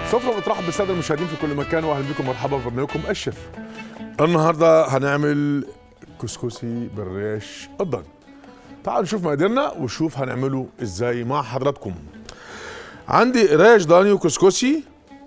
سفرة بترحب بالسادة المشاهدين في كل مكان واهلا بكم مرحبا في برنامجكم الشيف. النهارده هنعمل كسكسي بالريش الضاني. تعالوا نشوف مقاديرنا ونشوف هنعمله ازاي مع حضراتكم. عندي ريش ضاني وكسكسي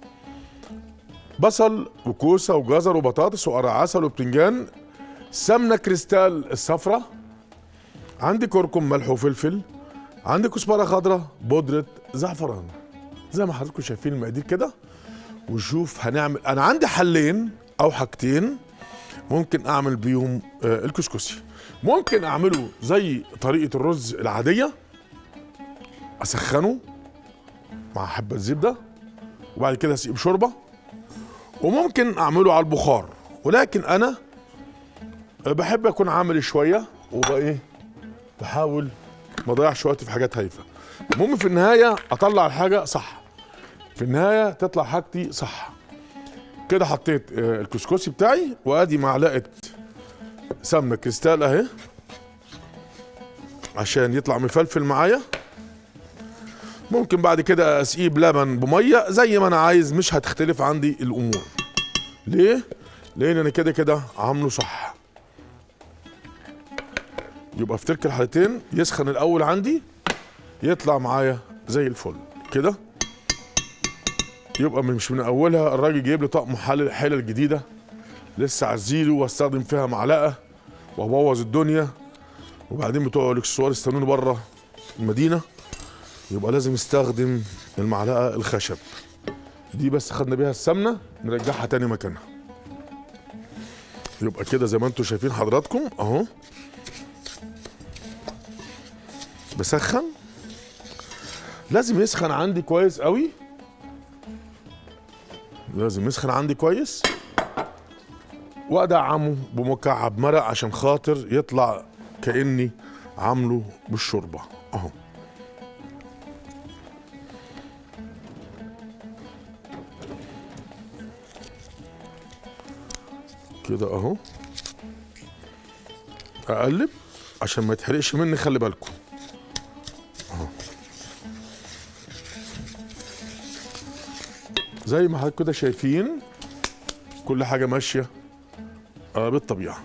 بصل وكوسه وجزر وبطاطس وقرع عسل وبتنجان سمنه كريستال الصفرة عندي كركم ملح وفلفل عندي كزبره خضراء بودره زعفران زي ما حضراتكم شايفين المقادير كده ونشوف هنعمل انا عندي حلين او حاجتين ممكن اعمل بيهم آه الكسكسي ممكن اعمله زي طريقه الرز العاديه اسخنه مع حبه زبده وبعد كده اسقيه بشوربه وممكن اعمله على البخار ولكن انا بحب اكون عامل شويه وبقى ايه بحاول ما اضيعش وقتي في حاجات هايفه المهم في النهايه اطلع الحاجه صح في النهايه تطلع حاجتي صح كده حطيت آه، الكسكسي بتاعي وادي معلقه سمنه كريستال اهي عشان يطلع مفلفل معايا ممكن بعد كده اسقيه بلبن بميه زي ما انا عايز مش هتختلف عندي الامور ليه لان انا كده كده عامله صح يبقى في تلك الحالتين يسخن الاول عندي يطلع معايا زي الفل كده يبقى مش من اولها الراجل جايب لي طقم حلل حلل جديده لسه عزيله واستخدم فيها معلقه وابوظ الدنيا وبعدين بتوع الاكسسوار استنوني بره المدينه يبقى لازم استخدم المعلقه الخشب دي بس خدنا بيها السمنه نرجعها تاني مكانها يبقى كده زي ما انتم شايفين حضراتكم اهو بسخن لازم يسخن عندي كويس قوي لازم يسخن عندي كويس وادعمه بمكعب مرق عشان خاطر يطلع كاني عامله بالشوربه اهو كده اهو اقلب عشان ما يتحرقش مني خلي بالكم اهو زي ما حضرتك كده شايفين كل حاجه ماشيه آه، بالطبيعه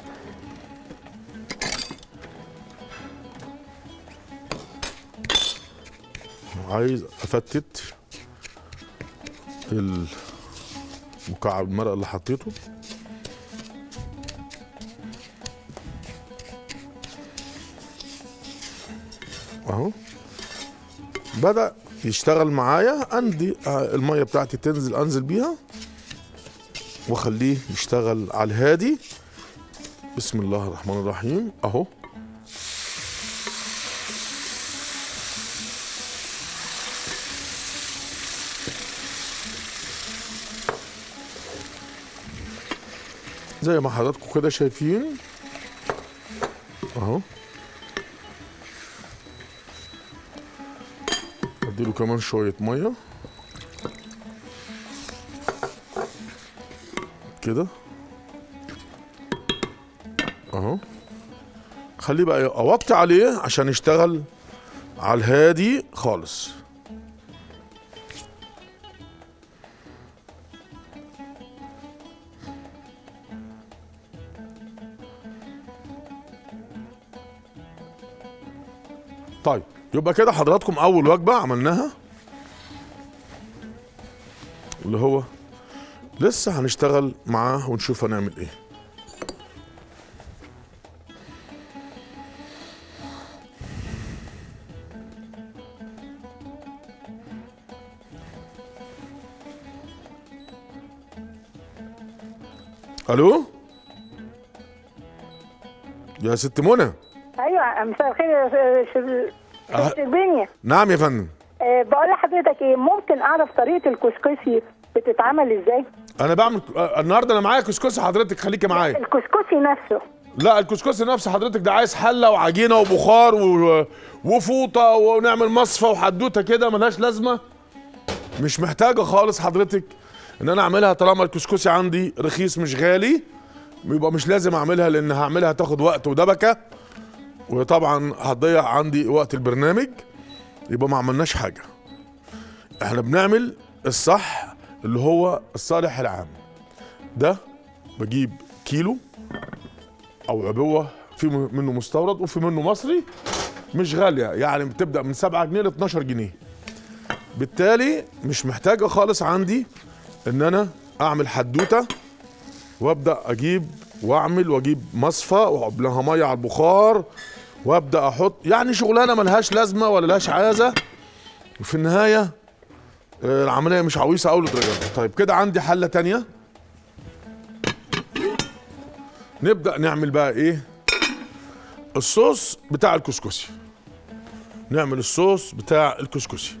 عايز افتت المكعب المرق اللي حطيته اهو بدأ يشتغل معايا عندي آه، المية بتاعتي تنزل انزل بيها واخليه يشتغل على الهادي بسم الله الرحمن الرحيم اهو زي ما حضراتكم كده شايفين اهو اديله كمان شوية مية كده اهو خليه بقى اوطي عليه عشان يشتغل على الهادي خالص طيب يبقى كده حضراتكم اول وجبه عملناها اللي هو لسه هنشتغل معاه ونشوف هنعمل ايه الو يا ست منى ايوه مساء الخير يا ش- أه. ش- شربيني نعم يا فندم أه بقول لحضرتك ايه ممكن اعرف طريقه الكسكسي بتتعمل ازاي؟ انا بعمل آه، النهارده انا معايا كسكسي حضرتك خليكي معايا الكسكسي نفسه لا الكسكسي نفسه حضرتك ده عايز حله وعجينه وبخار و... وفوطه ونعمل مصفى وحدوته كده ملهاش لازمه مش محتاجه خالص حضرتك ان انا اعملها طالما الكسكسي عندي رخيص مش غالي يبقى مش لازم اعملها لان هعملها تاخد وقت ودبكه وطبعا هتضيع عندي وقت البرنامج يبقى ما عملناش حاجه احنا بنعمل الصح اللي هو الصالح العام ده بجيب كيلو او عبوه في م- منه مستورد وفي منه مصري مش غاليه يعني بتبدا من 7 جنيه ل 12 جنيه بالتالي مش محتاجه خالص عندي ان انا اعمل حدوته وابدا اجيب واعمل واجيب مصفى واحط لها ميه على البخار وابدا احط يعني شغلانه ملهاش لازمه ولا لهاش عازه وفي النهايه آه، العمليه مش عويصه قوي للدرجه طيب كده عندي حله تانية نبدا نعمل بقى ايه الصوص بتاع الكسكسي نعمل الصوص بتاع الكسكسي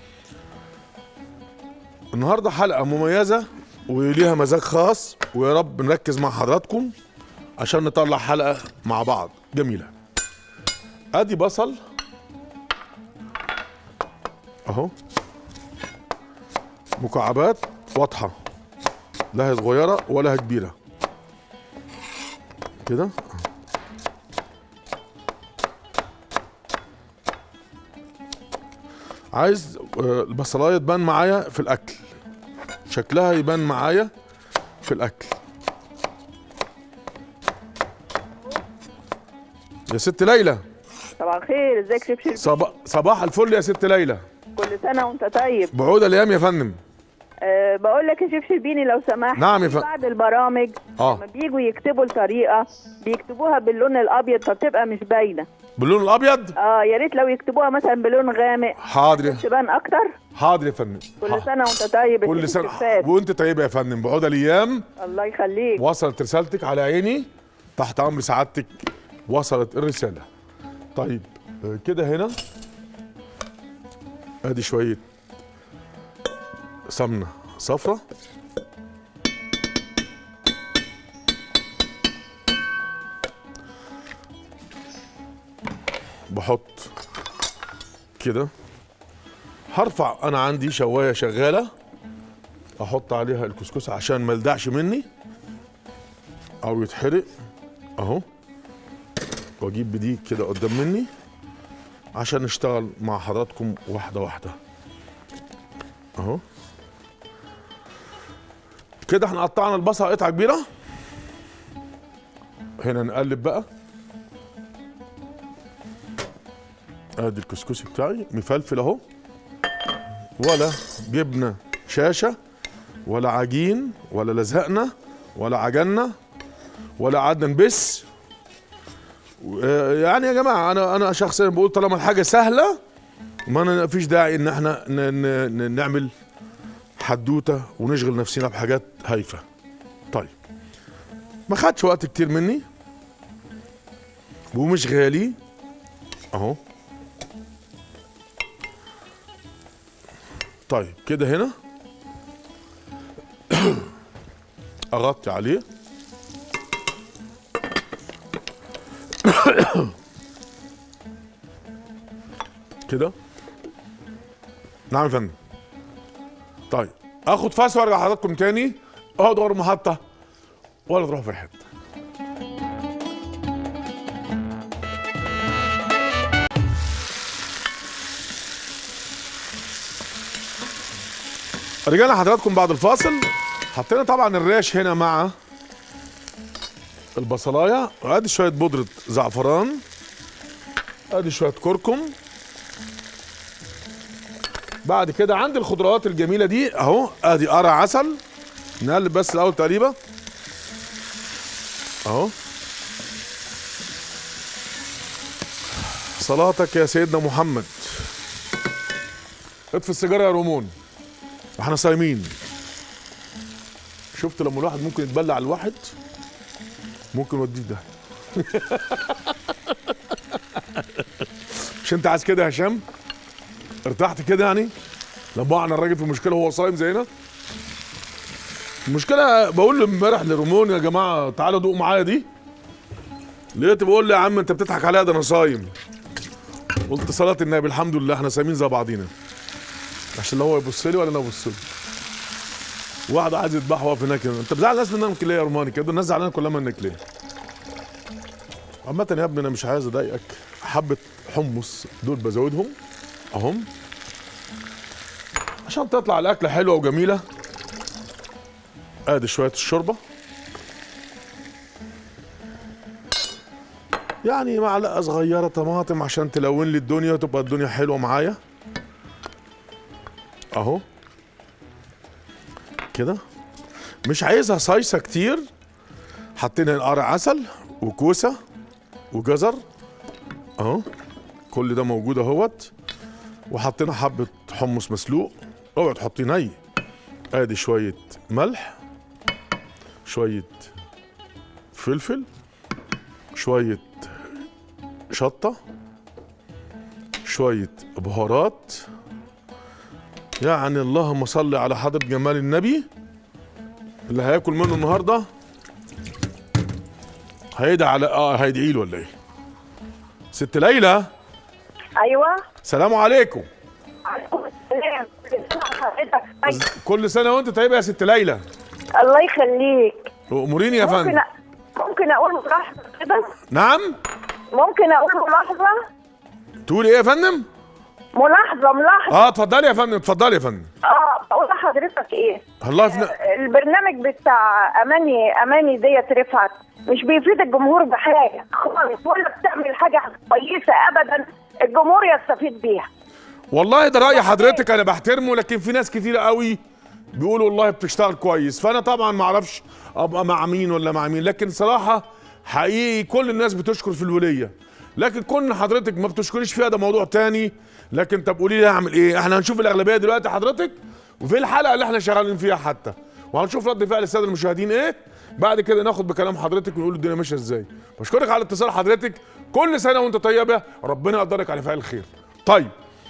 النهارده حلقه مميزه وليها مزاج خاص ويا رب نركز مع حضراتكم عشان نطلع حلقه مع بعض جميله ادي بصل اهو مكعبات واضحه لا هي صغيره ولا هي كبيره كده عايز آه، البصلايه تبان معايا في الاكل شكلها يبان معايا في الاكل يا ست ليلى صباح الخير ازيك شبشب صباح صباح الفل يا ست ليلى كل سنه وانت طيب بعود الايام يا فندم أه بقول لك يا شبشبيني لو سمحت نعم يا في فندم. بعض البرامج اه لما بييجوا يكتبوا الطريقه بيكتبوها باللون الابيض فبتبقى مش باينه باللون الابيض اه يا ريت لو يكتبوها مثلا بلون غامق حاضر يا- تبان اكتر حاضر يا فندم كل ح- سنه وانت طيب يا كل شيخ سنه الشفات. وانت طيبه يا فندم بعود الايام الله يخليك وصلت رسالتك على عيني تحت امر سعادتك وصلت الرساله طيب آه، كده هنا ادي شويه سمنه صفرة بحط كده هرفع انا عندي شوايه شغاله احط عليها الكسكسي عشان ما يلدعش مني او يتحرق اهو واجيب بديك كده قدام مني عشان نشتغل مع حضراتكم واحده واحده اهو كده احنا قطعنا البصل قطعه كبيره هنا نقلب بقى ادي الكسكسي بتاعي مفلفل اهو ولا جبنه شاشه ولا عجين ولا لزقنا ولا عجنا ولا قعدنا نبس و- يعني يا جماعه انا انا شخصيا بقول طالما الحاجه سهله ما أنا فيش داعي ان احنا ن ن ن نعمل حدوته ونشغل نفسنا بحاجات هايفه طيب ما خدش وقت كتير مني ومش غالي اهو طيب كده هنا اغطي عليه كده نعم يا فندم طيب اخد فاس وارجع حضراتكم تاني اقعد ورا المحطه ولا تروحوا في حته رجعنا حضراتكم بعد الفاصل حطينا طبعا الريش هنا مع البصلايه وادي شويه بودره زعفران ادي شويه كركم بعد كده عندي الخضروات الجميله دي اهو ادي قرع عسل نقلب بس الاول تقريبا اهو صلاتك يا سيدنا محمد اطفي السيجاره يا رمون احنا صايمين شفت لما الواحد ممكن يتبلع الواحد ممكن يوديه في ده مش انت عايز كده يا هشام ارتحت كده يعني لما وقعنا الراجل في مشكله وهو صايم زينا المشكله بقول له امبارح لرمون يا جماعه تعالوا دوقوا معايا دي لقيت بقول لي يا عم انت بتضحك عليا ده انا صايم قلت صلاه النبي الحمد لله احنا صايمين زي بعضينا عشان لا هو يبص لي ولا انا ابص له واحد عايز يذبح واقف هناك انت بتزعل الناس منك ليه يا روماني كده الناس زعلانه كلها منك ليه عامة يا ابني انا مش عايز اضايقك حبة حمص دول بزودهم اهم عشان تطلع الاكله حلوه وجميله ادي شويه الشوربه يعني معلقه صغيره طماطم عشان تلون لي الدنيا وتبقى الدنيا حلوه معايا اهو كده مش عايزها صيصه كتير حاطين هنا قرع عسل وكوسه وجزر اهو كل ده موجود اهوت وحطينا حبه حمص مسلوق اوعي تحطيه ني ادي شويه ملح شويه فلفل شويه شطه شويه بهارات يعني اللهم صل على حضره جمال النبي اللي هياكل منه النهارده هيدعي على اه هيدعي له ولا ايه ست ليلى ايوه سلام عليكم عليكم السلام حضرتك طيب. كل سنه وانت طيبه يا ست ليلى الله يخليك اموريني يا ممكن فندم أ... ممكن اقول ملاحظه كده نعم ممكن اقول ملاحظه تقولي ايه يا فندم ملاحظه ملاحظه اه اتفضلي يا فندم اتفضلي يا فندم اه اقول لحضرتك ايه الله يفنى البرنامج بتاع اماني اماني ديت رفعت مش بيفيد الجمهور بحاجه خالص ولا بتعمل حاجه كويسه ابدا الجمهور يستفيد بيها والله ده راي حضرتك انا بحترمه لكن في ناس كتير قوي بيقولوا والله بتشتغل كويس فانا طبعا ما اعرفش ابقى مع مين ولا مع مين لكن صراحه حقيقي كل الناس بتشكر في الوليه لكن كون حضرتك ما بتشكريش فيها ده موضوع تاني لكن طب قولي لي اعمل ايه احنا هنشوف الاغلبيه دلوقتي حضرتك وفي الحلقه اللي احنا شغالين فيها حتى وهنشوف رد فعل الساده المشاهدين ايه بعد كده ناخد بكلام حضرتك ونقول الدنيا ماشيه ازاي بشكرك على اتصال حضرتك كل سنه وانت طيبه ربنا يقدرك على فعل الخير طيب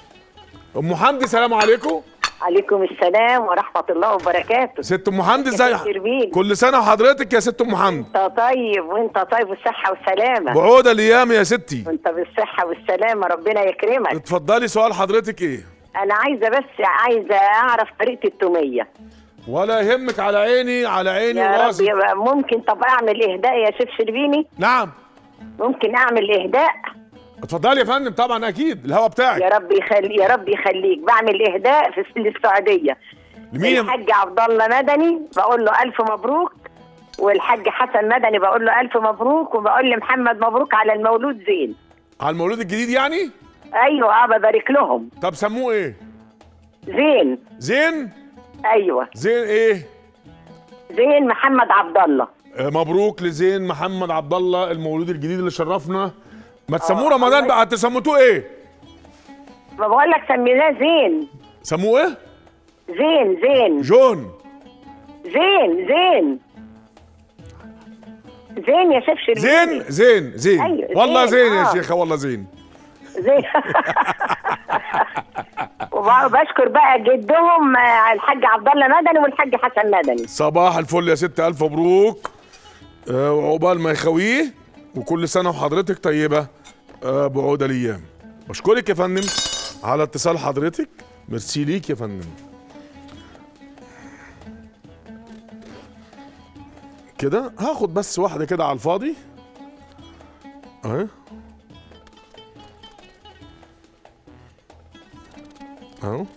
ام حمدي سلام عليكم عليكم السلام ورحمة الله وبركاته ست ام حمدي ازاي يا شربين. كل سنه وحضرتك يا ست ام حمدي انت طيب وانت طيب والصحة والسلامة بعود الايام يا ستي وانت بالصحة والسلامة ربنا يكرمك اتفضلي سؤال حضرتك ايه انا عايزة بس عايزة اعرف طريقة التومية ولا يهمك على عيني على عيني يا رب وراسي يبقى ممكن طب اعمل اهداء يا شيف شربيني نعم ممكن اعمل اهداء اتفضلي يا فندم طبعا اكيد الهوا بتاعك يا رب يخلي يا رب يخليك بعمل اهداء في السعودية لمين الحاج عبد الله مدني بقول له الف مبروك والحاج حسن مدني بقول له الف مبروك وبقول لمحمد مبروك على المولود زين على المولود الجديد يعني ايوه اه ببارك لهم طب سموه ايه زين زين ايوه زين ايه زين محمد عبد الله آه، مبروك لزين محمد عبد الله المولود الجديد اللي شرفنا ما تسموه رمضان بقى تسموتوه ايه ما بقول لك سميناه زين سموه ايه زين زين جون زين زين زين يا شيف شربيني زين زين زين أيوة، والله زين، زين يا آه. شيخه والله زين زين وبشكر بقى جدهم آه، الحاج عبد الله مدني والحاج حسن مدني صباح الفل يا ست الف مبروك آه، وعقبال ما يخويه وكل سنه وحضرتك طيبه آه، بعود الايام بشكرك يا فندم على اتصال حضرتك ميرسي ليك يا فندم كده هاخد بس واحده كده على الفاضي اهي اهو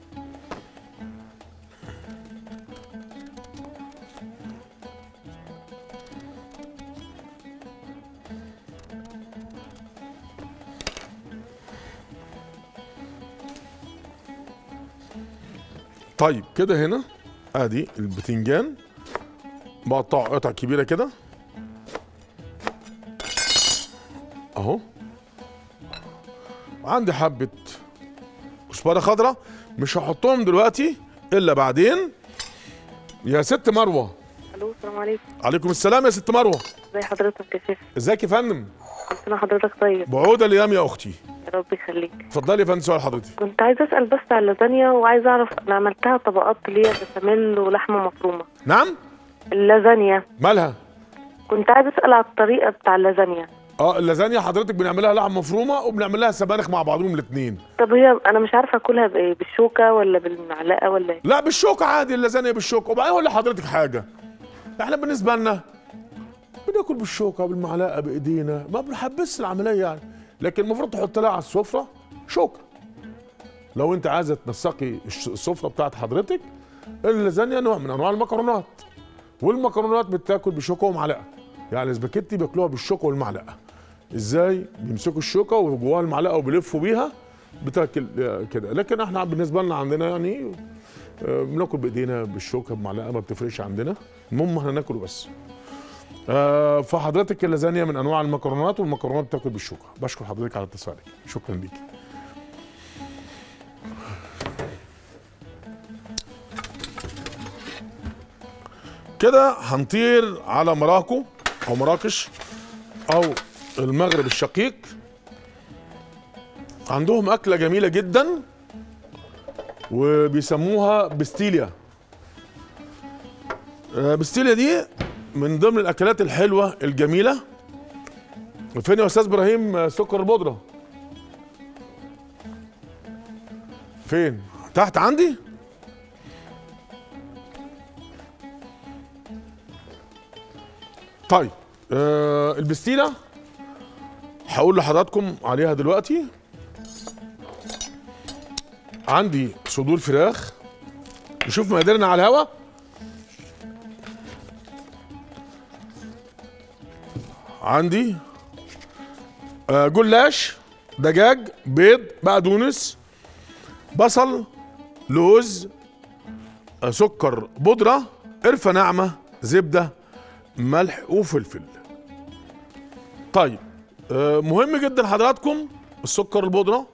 طيب كده هنا ادي البتنجان بقطعه قطع كبيره كده اهو عندي حبه كزبره خضراء مش هحطهم دلوقتي الا بعدين يا ست مروه الو السلام عليكم عليكم السلام يا ست مروه ازي حضرتك يا شيخ ازيك يا فندم كل سنه حضرتك طيب بعود الايام يا اختي يا رب يخليك اتفضلي يا فندم سؤال حضرتك كنت عايزه اسال بس على اللازانيا وعايزه اعرف انا عملتها طبقات اللي هي بشاميل ولحمه مفرومه نعم اللازانيا مالها كنت عايزه اسال على الطريقه بتاع اللازانيا اه اللازانيا حضرتك بنعملها لحم مفرومه وبنعمل لها سبانخ مع بعضهم الاثنين طب هي انا مش عارفه اكلها بايه بالشوكه ولا بالمعلقه ولا ايه لا بالشوكة عادي اللازانيا بالشوكة وبعدين اقول لحضرتك حاجة احنا بالنسبة لنا بناكل بالشوكة بالمعلقة بايدينا ما بنحبس العملية يعني لكن المفروض تحط لها على السفرة شوكة لو انت عايزه تنسقي الش- السفره بتاعت حضرتك اللازانيا نوع من انواع المكرونات والمكرونات بتاكل بشوكه ومعلقه يعني السباكيتي بياكلوها بالشوكه والمعلقه ازاي بيمسكوا الشوكه وجواها المعلقه وبيلفوا بيها بتاكل آه، كده لكن احنا بالنسبه لنا عندنا يعني آه، بناكل بايدينا بالشوكه بمعلقه ما بتفرقش عندنا المهم احنا ناكله بس آه، فحضرتك اللازانيا من انواع المكرونات والمكرونات بتاكل بالشوكه بشكر حضرتك على اتصالك شكرا ليك كده هنطير على مراكو او مراكش او المغرب الشقيق عندهم اكله جميله جدا وبيسموها بستيليا آه، بستيليا دي من ضمن الاكلات الحلوه الجميله فين يا استاذ ابراهيم آه، سكر البودره فين تحت عندي طيب آه البستيلة هقول لحضراتكم عليها دلوقتي عندي صدور فراخ نشوف مقاديرنا على الهوا عندي آه جلاش دجاج بيض بقدونس بصل لوز آه سكر بودرة قرفة ناعمة زبدة ملح وفلفل طيب آه، مهم جدا حضراتكم السكر البودرة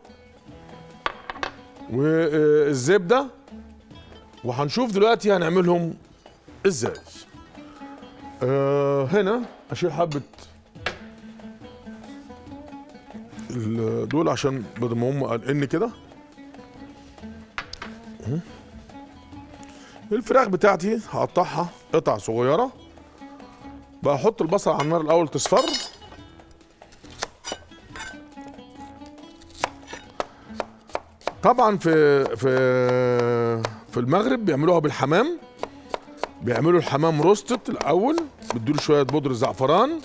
والزبدة وهنشوف دلوقتي هنعملهم ازاي آه، هنا اشيل حبة ال- دول عشان بدل ما هم قلقني كده مم. الفراخ بتاعتي هقطعها قطع صغيره بحط البصل على النار الاول تصفر طبعا في في في المغرب بيعملوها بالحمام بيعملوا الحمام روستد الاول بيدوا شويه بودره زعفران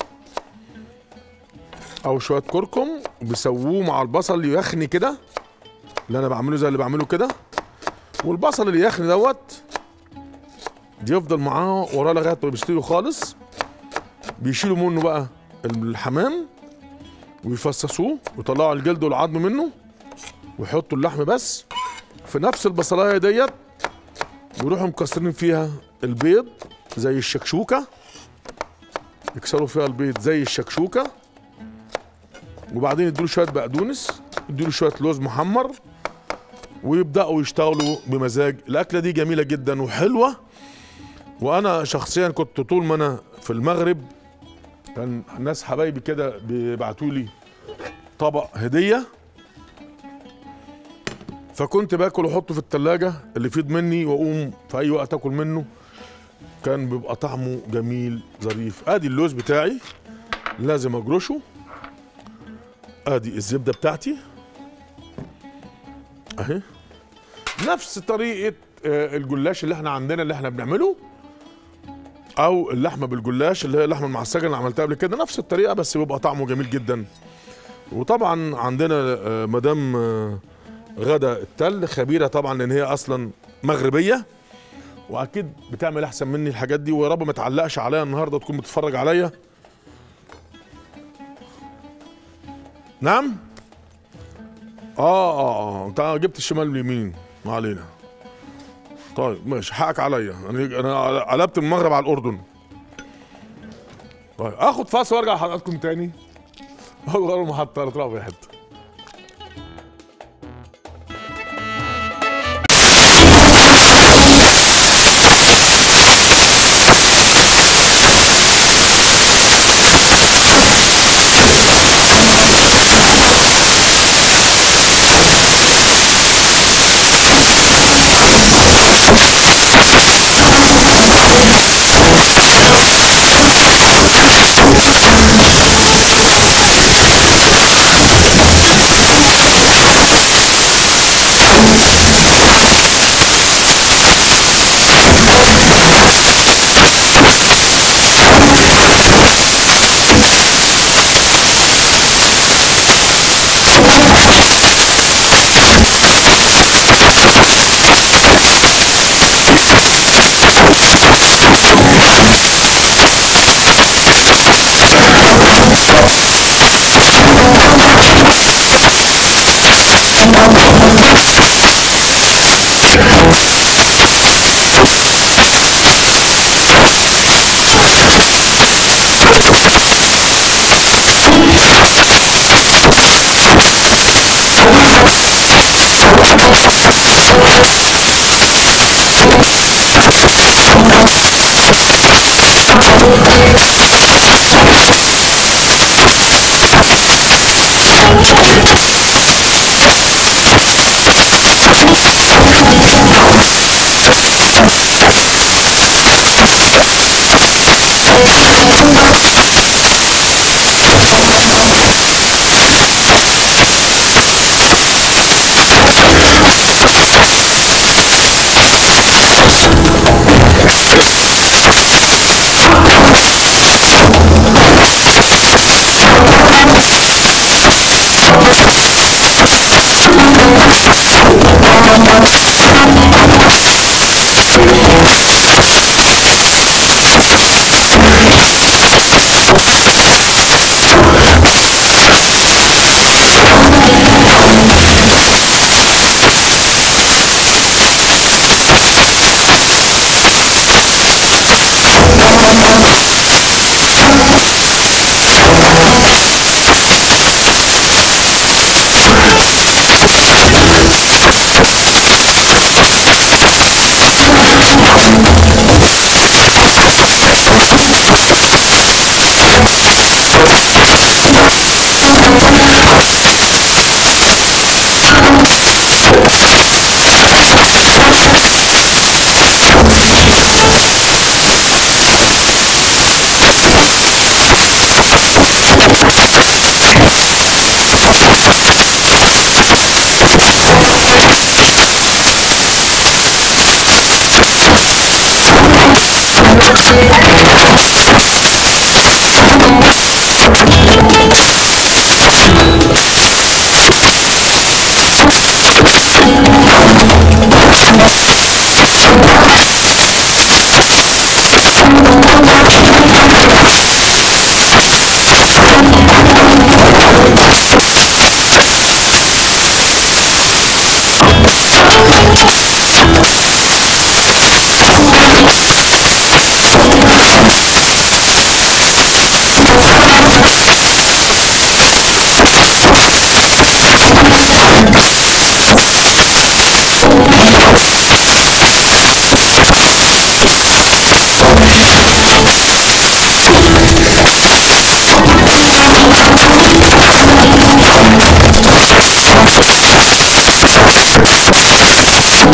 او شويه كركم بيسووه مع البصل يخني كده اللي انا بعمله زي اللي بعمله كده والبصل اللي يخني دوت يفضل معاه وراه لغايه ما بيستوي خالص بيشيلوا منه بقى الحمام ويفصصوه ويطلعوا الجلد والعظم منه ويحطوا اللحم بس في نفس البصلايه ديت ويروحوا مكسرين فيها البيض زي الشكشوكه يكسروا فيها البيض زي الشكشوكه وبعدين يدوا شويه بقدونس يدوا شويه لوز محمر ويبداوا يشتغلوا بمزاج الاكله دي جميله جدا وحلوه وانا شخصيا كنت طول ما انا في المغرب كان ناس حبايبي كده بيبعتوا لي طبق هديه فكنت باكل واحطه في التلاجة اللي يفيض مني واقوم في اي وقت اكل منه كان بيبقى طعمه جميل ظريف ادي اللوز بتاعي لازم اجرشه ادي الزبده بتاعتي اهي نفس طريقه آه، الجلاش اللي احنا عندنا اللي احنا بنعمله او اللحمه بالجلاش اللي هي اللحمه المعسجه اللي عملتها قبل كده نفس الطريقه بس بيبقى طعمه جميل جدا وطبعا عندنا آه، مدام آه، غدا التل خبيره طبعا لان هي اصلا مغربيه واكيد بتعمل احسن مني الحاجات دي ويا رب ما تعلقش عليا النهارده تكون بتتفرج عليا نعم اه اه اه انت جبت الشمال واليمين ما علينا طيب ماشي حقك عليا انا انا قلبت من المغرب على الاردن طيب اخد فاصل وارجع لحضراتكم تاني غير المحطه تروح في حته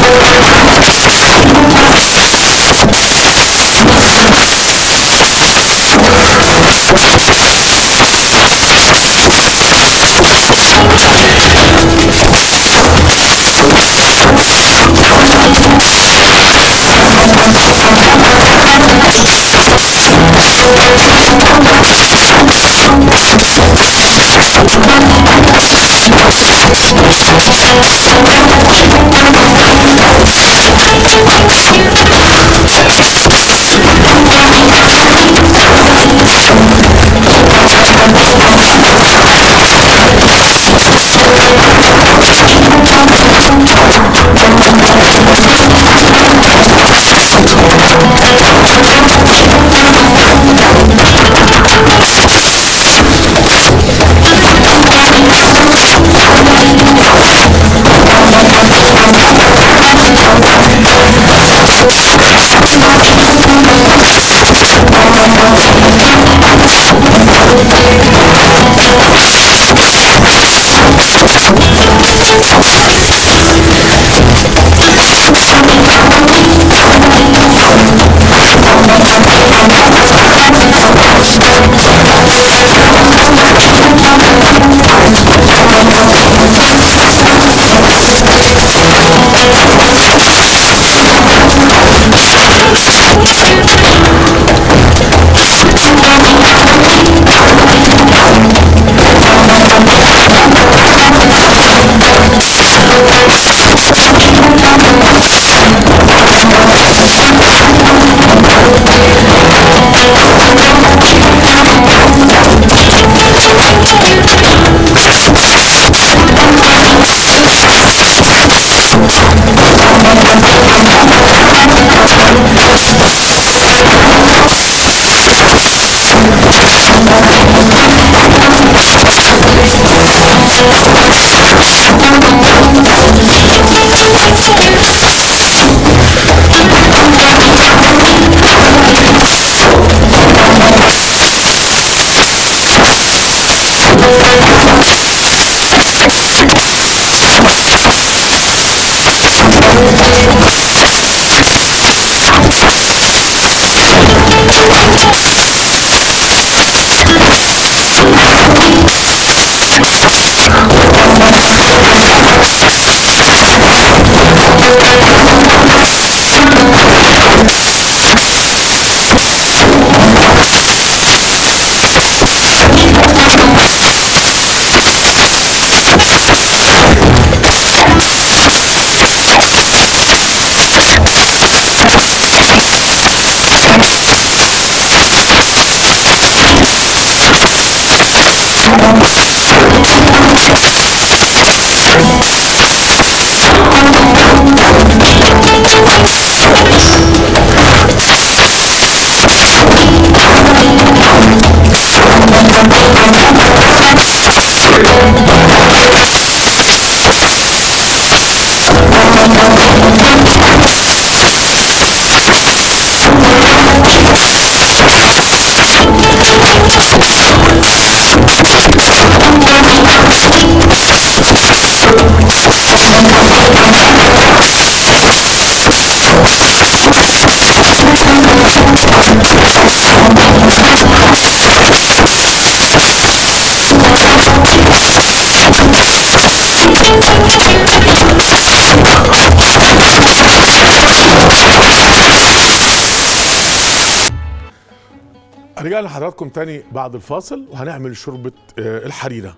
رجعنا لحضراتكم تاني بعد الفاصل وهنعمل شوربة آه، الحريرة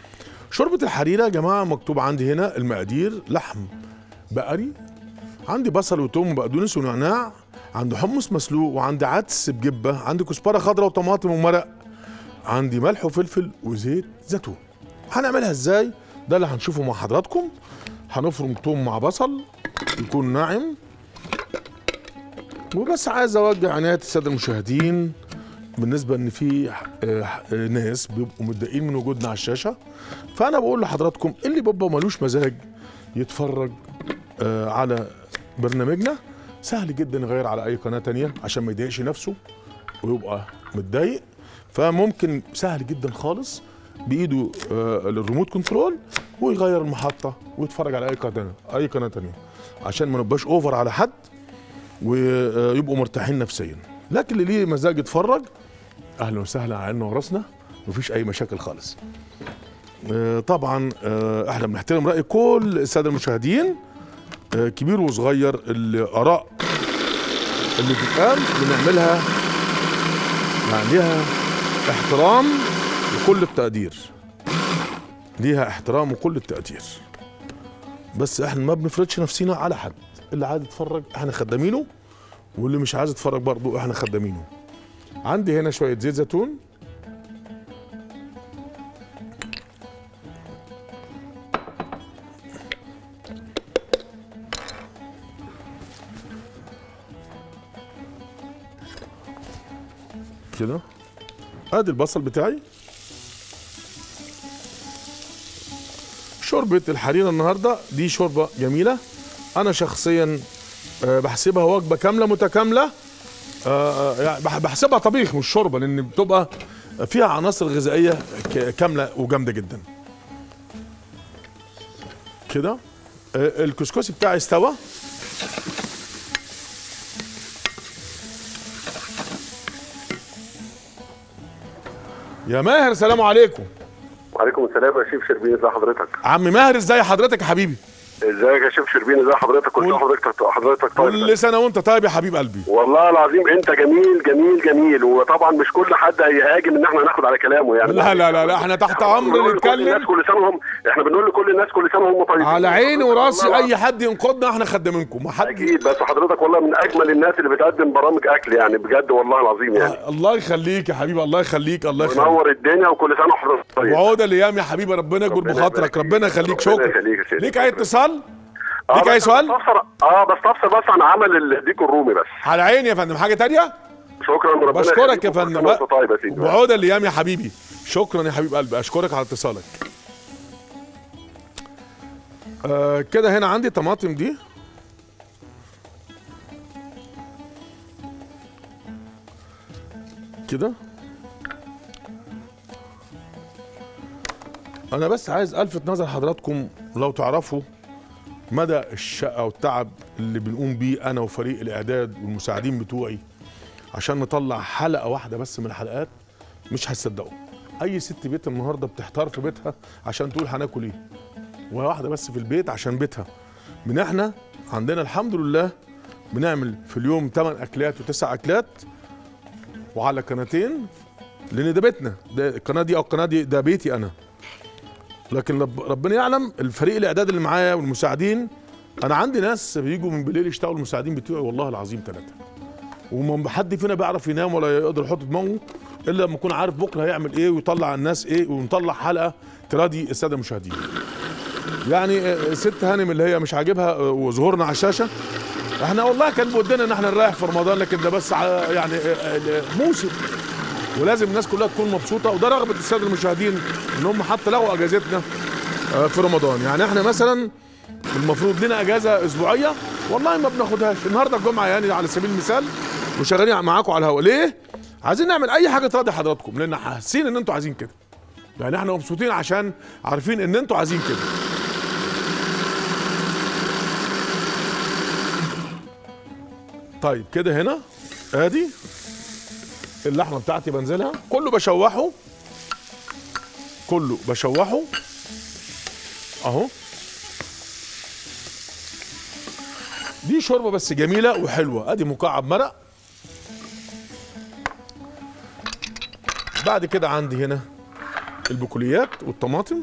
شوربة الحريرة يا جماعة مكتوب عندي هنا المقادير لحم بقري عندي بصل وتوم وبقدونس ونعناع عندي حمص مسلوق وعندي عدس بجبة عندي كزبرة خضراء وطماطم ومرق عندي ملح وفلفل وزيت زيتون هنعملها ازاي ده اللي هنشوفه مع حضراتكم هنفرم توم مع بصل يكون ناعم وبس عايز اوجه عنايه الساده المشاهدين بالنسبه ان في آه، آه، ناس بيبقوا متضايقين من وجودنا على الشاشه فانا بقول لحضراتكم اللي بيبقى ملوش مزاج يتفرج آه، على برنامجنا سهل جدا يغير على اي قناه تانية عشان ما يضايقش نفسه ويبقى متضايق فممكن سهل جدا خالص بايده آه، الريموت كنترول ويغير المحطه ويتفرج على اي قناه اي قناه تانية عشان ما نبقاش اوفر على حد ويبقوا مرتاحين نفسيا لكن اللي ليه مزاج يتفرج اهلا وسهلا على عيننا وراسنا مفيش اي مشاكل خالص آه، طبعا آه، احنا بنحترم راي كل الساده المشاهدين آه، كبير وصغير الاراء اللي بتتقال بنعملها يعني ليها احترام وكل التقدير ليها احترام وكل التقدير بس احنا ما بنفرضش نفسينا على حد اللي عايز يتفرج احنا خدامينه واللي مش عايز يتفرج برضه احنا خدامينه عندي هنا شويه زيت زيتون كده ادي البصل بتاعي شوربة الحريرة النهاردة دي شوربة جميلة أنا شخصيا آه، بحسبها وجبة كاملة متكاملة آه، آه، يعني بح- بحسبها طبيخ مش شوربة لأن بتبقى فيها عناصر غذائية ك- كاملة وجامدة جدا كده آه، الكسكسي بتاعي استوى يا ماهر سلام عليكم وعليكم السلام يا شيف شربين ازي حضرتك عم ماهر ازاي حضرتك يا حبيبي ازيك يا شيف شربين ازي حضرتك كل كل- سنه حضرتك حضرتك طيب كل سنه وانت طيب يا حبيب قلبي والله العظيم انت جميل جميل جميل وطبعا مش كل حد هيهاجم ان احنا ناخد على كلامه يعني لا لا لا لا احنا تحت إحنا امر بنقول لكل الناس نتكلم كل سنه وهم احنا بنقول لكل الناس كل سنه وهم طيبين على عيني وراسي والله اي حد ينقضنا احنا خدامينكم ما حد اكيد بس حضرتك والله من اجمل الناس اللي بتقدم برامج اكل يعني بجد والله العظيم يعني الله يخليك يا حبيبي الله يخليك الله يخليك منور الدنيا وكل سنه وحضرتك طيب وعودة الايام يا حبيبي ربنا يجبر ربنا بخاطرك يبارك ربنا فيك. يخليك ربنا شكرا يخليك يا سيدي. ليك اي اتصال آه، ليك اي بس سؤال بستفسر اه بستفسر بس عن عمل الديك الرومي بس على عيني يا فندم حاجه تانية شكرا ربنا بشكرك يخليك يا وكل فندم سنة وأنت طيب يا سيدي وعودة الايام يا حبيبي شكرا يا حبيب قلبي اشكرك على اتصالك آه كده هنا عندي طماطم دي كده انا بس عايز الفت نظر حضراتكم لو تعرفوا مدى الشقه والتعب اللي بنقوم بيه انا وفريق الاعداد والمساعدين بتوعي عشان نطلع حلقه واحده بس من الحلقات مش هتصدقوا اي ست بيت النهارده بتحتار في بيتها عشان تقول هناكل ايه وواحده بس في البيت عشان بيتها من احنا عندنا الحمد لله بنعمل في اليوم 8 اكلات و9 اكلات وعلى قناتين لان ده بيتنا ده القناه دي او القناه دي ده بيتي انا لكن رب ربنا يعلم الفريق الاعداد اللي معايا والمساعدين انا عندي ناس بيجوا من بالليل يشتغلوا المساعدين بتوعي والله العظيم ثلاثه وما حد فينا بيعرف ينام ولا يقدر يحط دماغه الا لما يكون عارف بكره هيعمل ايه ويطلع الناس ايه ونطلع حلقه تراضي الساده المشاهدين. يعني آه، ست هانم اللي هي مش عاجبها آه، وظهورنا على الشاشه احنا والله كان بودنا ان احنا نريح في رمضان لكن ده بس ع- يعني آه، آه، موسم ولازم الناس كلها تكون مبسوطه وده رغبه الساده المشاهدين ان هم حتى لغوا اجازتنا آه، في رمضان يعني احنا مثلا المفروض لنا اجازه اسبوعيه والله ما بناخدهاش النهارده الجمعه يعني على سبيل المثال وشغالين معاكم على الهواء ليه عايزين نعمل اي حاجه تراضي حضراتكم لان حاسين ان انتوا عايزين كده يعني احنا مبسوطين عشان عارفين ان انتوا عايزين كده طيب كده هنا ادي اللحمه بتاعتي بنزلها كله بشوحه كله بشوحه اهو دي شوربه بس جميله وحلوه ادي مكعب مرق بعد كده عندي هنا البقوليات والطماطم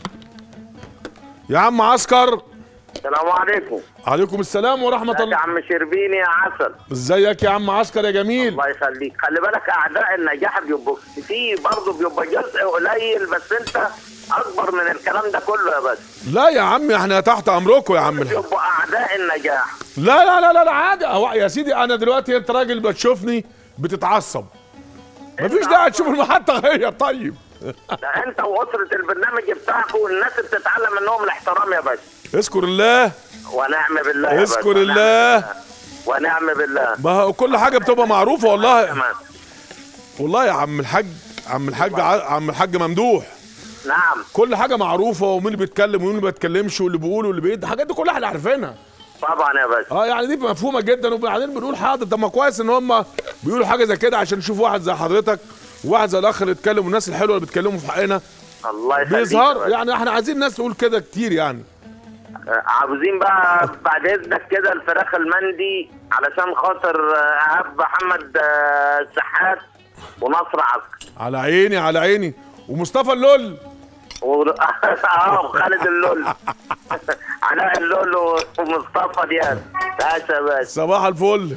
يا عم عسكر السلام عليكم عليكم السلام ورحمه ازيك يا الله عم شربيني يا عسل ازيك يا عم عسكر يا جميل الله يخليك خلي بالك اعداء النجاح بيبقوا في برضه بيبقى جزء قليل بس انت اكبر من الكلام ده كله يا بس لا يا عم احنا تحت امركم يا عم الحاج بيبقوا اعداء النجاح لا لا لا لا, لا عادي أهو يا سيدي انا دلوقتي انت راجل بتشوفني بتتعصب مفيش داعي تشوف المحطه هي طيب ده انت واسره البرنامج بتاعك والناس بتتعلم منهم الاحترام يا باشا اذكر الله ونعم بالله يا باشا اذكر ونعم الله بالله. ونعم بالله ما هو كل حاجه بتبقى معروفه والله كمان والله يا عم الحاج عم الحاج ع- عم الحاج ممدوح نعم كل حاجه معروفه ومين اللي بيتكلم ومين اللي ما بيتكلمش واللي بيقول واللي بيد الحاجات دي كلها احنا عارفينها طبعا يا باشا اه يعني دي مفهومه جدا وبعدين بنقول حاضر طب ما كويس ان هم بيقولوا حاجه زي كده عشان نشوف واحد زي حضرتك وواحد زي الاخ اللي اتكلم والناس الحلوه اللي بيتكلموا في حقنا الله يخليك يا بيظهر باشا. يعني احنا عايزين الناس تقول كده كتير يعني آه، عاوزين بقى بعد اذنك كده الفراخ المندي علشان خاطر آه، اهب محمد آه، السحات ونصر عسكر على عيني على عيني ومصطفى اللول و... اه وخالد اللول علاء اللول ومصطفى دياب باشا يا باشا صباح الفل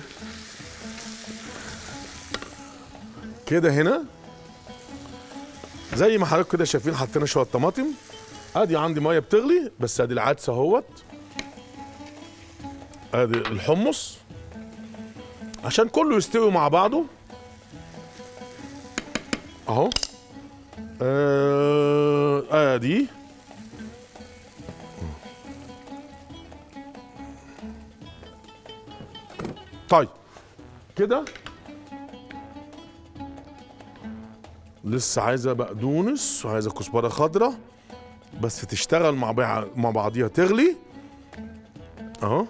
كده هنا زي ما حضرتك كده شايفين حطينا شويه طماطم ادي عندي ميه بتغلي بس ادي العدس اهوت ادي الحمص عشان كله يستوي مع بعضه اهو آه، ادي طيب كده لسه عايزه بقدونس وعايزه كزبره خضراء بس تشتغل مع بع- مع بعضيها تغلي اهو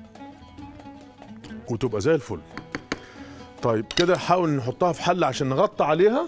وتبقى زي الفل طيب كده نحاول نحطها في حله عشان نغطي عليها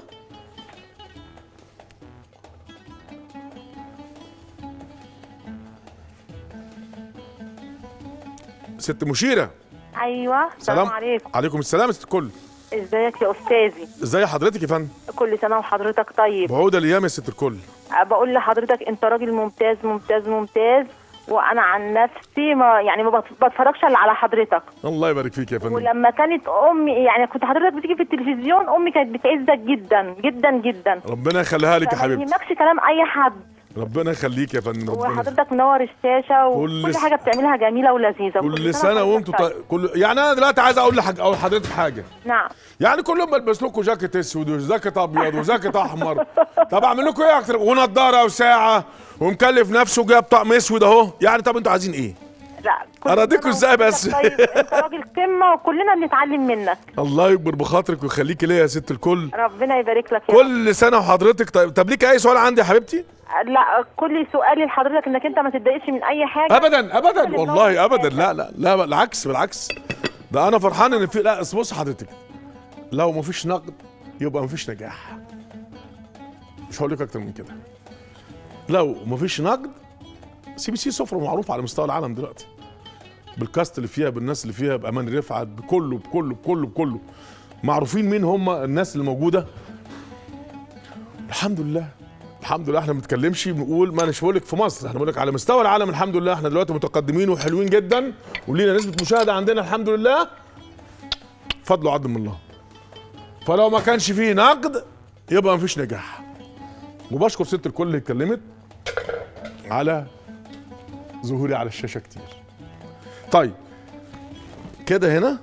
ست مشيره ايوه السلام عليكم عليكم السلام يا ست الكل ازيك يا استاذي ازي حضرتك يا فندم كل سنه وحضرتك طيب بعودة الايام يا ست الكل بقول لحضرتك انت راجل ممتاز ممتاز ممتاز وانا عن نفسي ما يعني ما بت- بتفرجش الا على حضرتك الله يبارك فيك يا فندم ولما كانت امي يعني كنت حضرتك بتيجي في التلفزيون امي كانت بتعزك جدا جدا جدا ربنا يخليها لك يا فما حبيبتي يهمكش كلام اي حد ربنا يخليك يا فندم ربنا وحضرتك منور الشاشه كل وكل س- حاجه بتعملها جميله ولذيذه كل سنه وانتم طيب كل يعني انا دلوقتي عايز اقول لحاج اقول لحضرتك حاجه نعم يعني كل يوم بلبس لكم جاكيت اسود وجاكيت ابيض وجاكيت احمر طب اعمل لكم ايه اكتر ونضاره وساعه ومكلف نفسه جايب طقم اسود اهو يعني طب انتوا عايزين ايه لا كل أراضيكوا سنة إزاي وحضرتك بس؟ طيب انت راجل قمه وكلنا بنتعلم منك الله يكبر بخاطرك ويخليكي ليا يا ست الكل ربنا يبارك لك يا رب. كل سنه وحضرتك طيب طب ليك اي سؤال عندي يا حبيبتي لا كل سؤالي لحضرتك انك انت ما تتضايقش من اي حاجه ابدا ابدا اللي والله منور ابدا الشاشة. لا لا لا بالعكس بالعكس ده انا فرحان ان في لا بص حضرتك لو مفيش نقد يبقى مفيش نجاح مش هقول لك اكتر من كده لو مفيش نقد سي بي سي سفره معروف على مستوى العالم دلوقتي بالكاست اللي فيها بالناس اللي فيها بامان رفعت بكله بكله بكله بكله معروفين مين هم الناس اللي موجوده الحمد لله الحمد لله احنا ما بنتكلمش بنقول ما مش بقول لك في مصر احنا بقول لك على مستوى العالم الحمد لله احنا دلوقتي متقدمين وحلوين جدا ولينا نسبه مشاهده عندنا الحمد لله فضل وعدل من الله فلو ما كانش فيه نقد يبقى ما فيش نجاح وبشكر ست الكل اللي اتكلمت على ظهوري على الشاشه كتير طيب كده هنا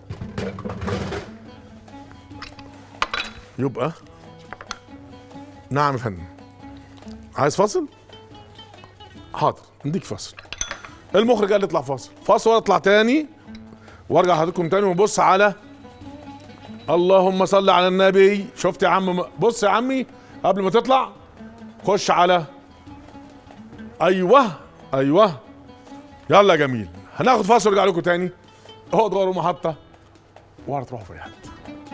يبقى نعم يا فندم عايز فاصل؟ حاضر نديك فاصل المخرج قال لي اطلع فاصل فاصل واطلع تاني وارجع لحضرتكم تاني ونبص على اللهم صل على النبي شفت يا عم بص يا عمي قبل ما تطلع خش على ايوه ايوه يلا يا جميل هناخد فاصل ونرجع لكم تاني اهو تغيروا محطه وهتروحوا في أي حته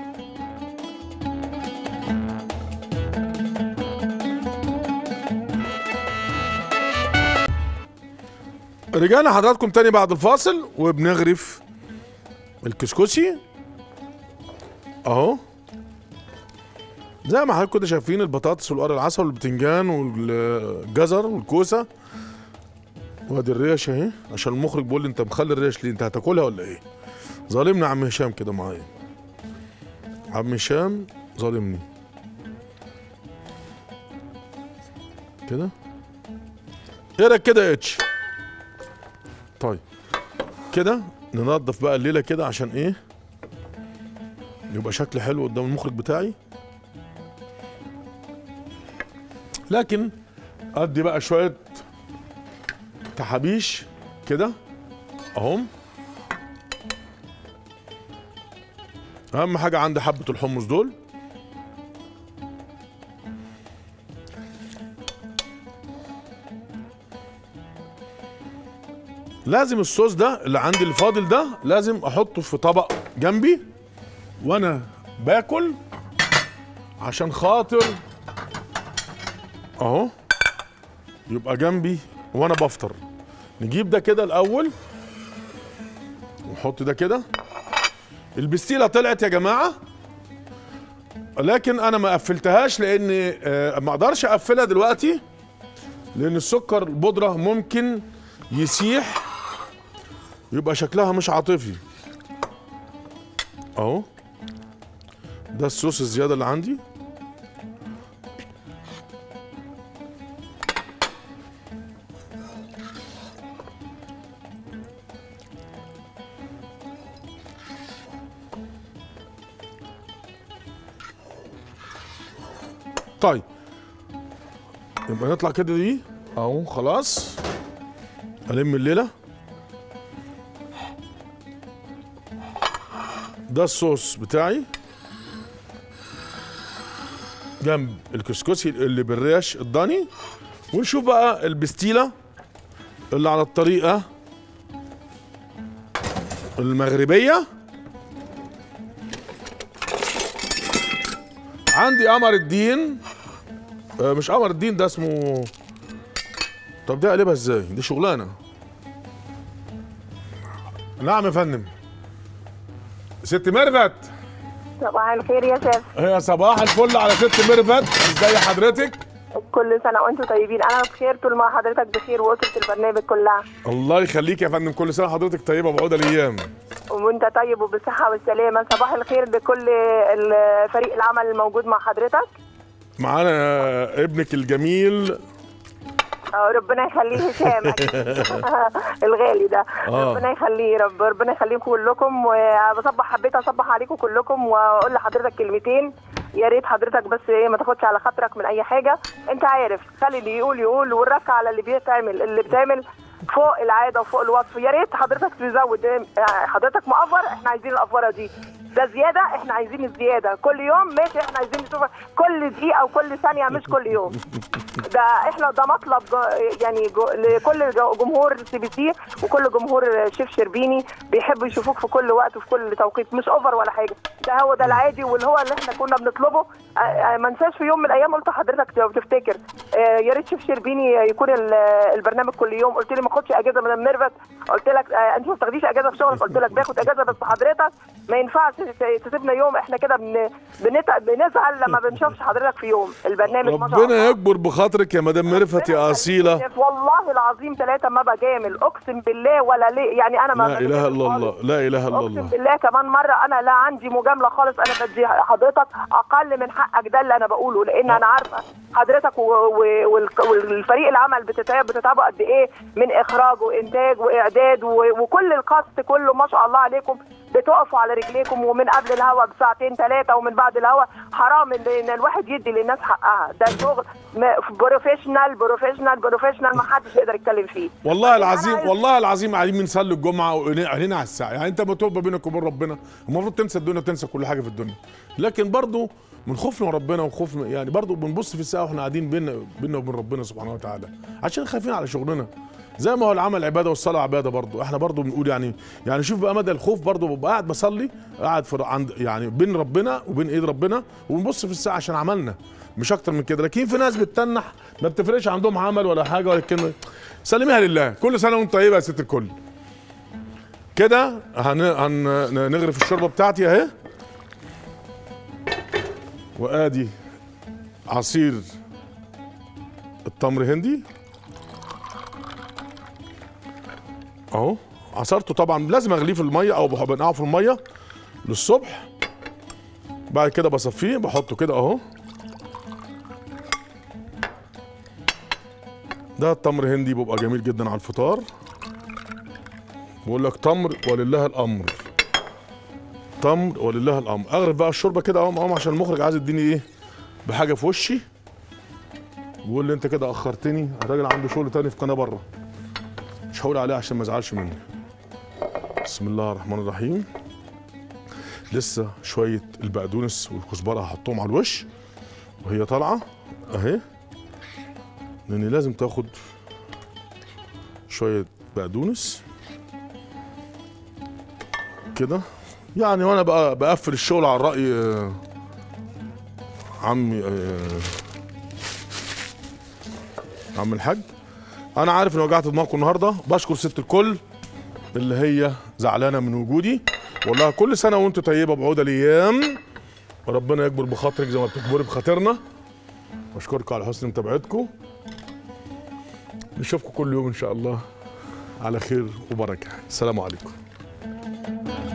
رجعنا حضراتكم تاني بعد الفاصل وبنغرف الكسكسي اهو زي ما حضراتكم كده شايفين البطاطس والقرع العسل والبتنجان والجزر والكوسه وادي الريش اهي عشان المخرج بيقول لي انت مخلي الريش ليه انت هتاكلها ولا ايه ظالمني عم هشام كده معايا عم هشام ظالمني كده ايه رايك كده يا اتش طيب كده ننظف بقى الليله كده عشان ايه يبقى شكل حلو قدام المخرج بتاعي لكن ادي بقى شويه تحابيش كده اهم اهم حاجه عندي حبه الحمص دول لازم الصوص ده اللي عندي اللي فاضل ده لازم احطه في طبق جنبي وانا باكل عشان خاطر اهو يبقى جنبي وانا بفطر نجيب ده كده الاول ونحط ده كده البستيله طلعت يا جماعه لكن انا ما قفلتهاش لان آه، ما اقدرش اقفلها دلوقتي لان السكر البودره ممكن يسيح يبقى شكلها مش عاطفي اهو ده الصوص الزياده اللي عندي طيب يبقى نطلع كده دي اهو خلاص الم الليله ده الصوص بتاعي جنب الكسكسي اللي بالريش الضاني ونشوف بقى البستيله اللي على الطريقه المغربيه عندي قمر الدين آه، مش قمر الدين ده اسمه طب ده اقلبها ازاي دي شغلانه نعم يا فندم ست ميرفت صباح الخير يا شيف يا صباح الفل على ست ميرفت ازاي حضرتك كل سنه وانتم طيبين انا بخير طول ما حضرتك بخير واسره البرنامج كلها الله يخليك يا فندم كل سنه حضرتك طيبه بعود الايام وانت طيب وبالصحه والسلامه صباح الخير لكل ال- فريق العمل الموجود مع حضرتك معانا ابنك الجميل آه، ربنا يخليه هشام أكيد. الغالي ده آه. ربنا يخليه رب ربنا يخليكم كلكم وبصبح حبيت اصبح عليكم كلكم واقول لحضرتك كلمتين يا ريت حضرتك بس ايه ما تاخدش على خاطرك من اي حاجه انت عارف خلي اللي يقول يقول والرك على اللي بيتعمل اللي بتعمل فوق العاده وفوق الوصف يا ريت حضرتك تزود إيه، حضرتك مقفر احنا عايزين الافوره دي ده زياده احنا عايزين الزياده كل يوم ماشي احنا عايزين نشوف كل دقيقه وكل ثانيه مش كل يوم ده احنا ده مطلب جو- يعني جو لكل جو- جمهور سي بي سي وكل جمهور شيف شربيني بيحبوا يشوفوك في كل وقت وفي كل توقيت مش اوفر ولا حاجه ده هو ده العادي واللي هو اللي احنا كنا بنطلبه آه، آه، ما انساش في يوم من الايام قلت لحضرتك لو تفتكر آه، يا ريت شيف شربيني يكون ال- البرنامج كل يوم قلت لي ما اخدش اجازه من ميرفت قلت لك آه، انت ما بتاخديش اجازه في شغلك قلت لك باخد اجازه بس حضرتك ما ينفعش ت- تسيبنا يوم احنا كده بن... بنت... بنزعل لما بنشوفش حضرتك في يوم البرنامج ما شاء الله ربنا يكبر بخاطرك يا مدام ميرفت يا اصيله والله العظيم ثلاثة ما بجامل اقسم بالله ولا ليه يعني انا ما لا اله الا الله لا اله الا اقسم الله بالله كمان مره انا لا عندي مجامله خالص انا بدي حضرتك اقل من حقك ده اللي انا بقوله لان انا عارفه حضرتك و- و- والك- والفريق العمل بتتعب بتتعبوا قد ايه من اخراج وانتاج واعداد و- وكل الكاست كله ما شاء الله عليكم بتقفوا على رجليكم ومن قبل الهوا بساعتين ثلاثه ومن بعد الهوا حرام ان إن الواحد يدي للناس حقها ده شغل م- بروفيشنال بروفيشنال بروفيشنال ما حدش يقدر يتكلم فيه والله العظيم عايز- والله العظيم قاعدين بنصلي الجمعه وعينينا على الساعه يعني انت متوبه بينك وبين ربنا المفروض تنسى الدنيا وتنسى كل حاجه في الدنيا لكن برضو من خوفنا من ربنا وخوف من- يعني برضو بنبص في الساعه واحنا قاعدين بينا بينا وبين ربنا سبحانه وتعالى عشان خايفين على شغلنا زي ما هو العمل عباده والصلاه عباده برضو احنا برضو بنقول يعني يعني شوف بقى مدى الخوف برضو ببقى قاعد بصلي قاعد في عند يعني بين ربنا وبين ايد ربنا وبنبص في الساعه عشان عملنا مش اكتر من كده لكن في ناس بتتنح ما بتفرقش عندهم عمل ولا حاجه ولا كلمه سلميها لله كل سنه وانت طيبه يا ست الكل كده هن... هن... نغرف الشوربه بتاعتي اهي وادي عصير التمر هندي اهو عصرته طبعا لازم اغليه في الميه او بح- بنقعه في الميه للصبح بعد كده بصفيه بحطه كده اهو ده التمر هندي بيبقى جميل جدا على الفطار بقول لك تمر ولله الامر تمر ولله الامر اغرف بقى الشوربه كده اهو اهو عشان المخرج عايز يديني ايه بحاجه في وشي بيقول لي انت كده اخرتني الراجل عنده شغل تاني في قناه بره مش هقول عليه عشان ما يزعلش مني بسم الله الرحمن الرحيم لسه شويه البقدونس والكزبره هحطهم على الوش وهي طالعه اهي لان لازم تاخد شويه بقدونس كده يعني وانا بقى بقفل الشغل على الراي آه، عمي آه، عم الحاج انا عارف ان وجعت دماغكم النهارده بشكر ست الكل اللي هي زعلانه من وجودي والله كل سنه وانتم طيبه بعود الايام وربنا يكبر بخاطرك زي ما بتكبري بخاطرنا بشكركم على حسن متابعتكم نشوفكم كل يوم ان شاء الله على خير وبركه السلام عليكم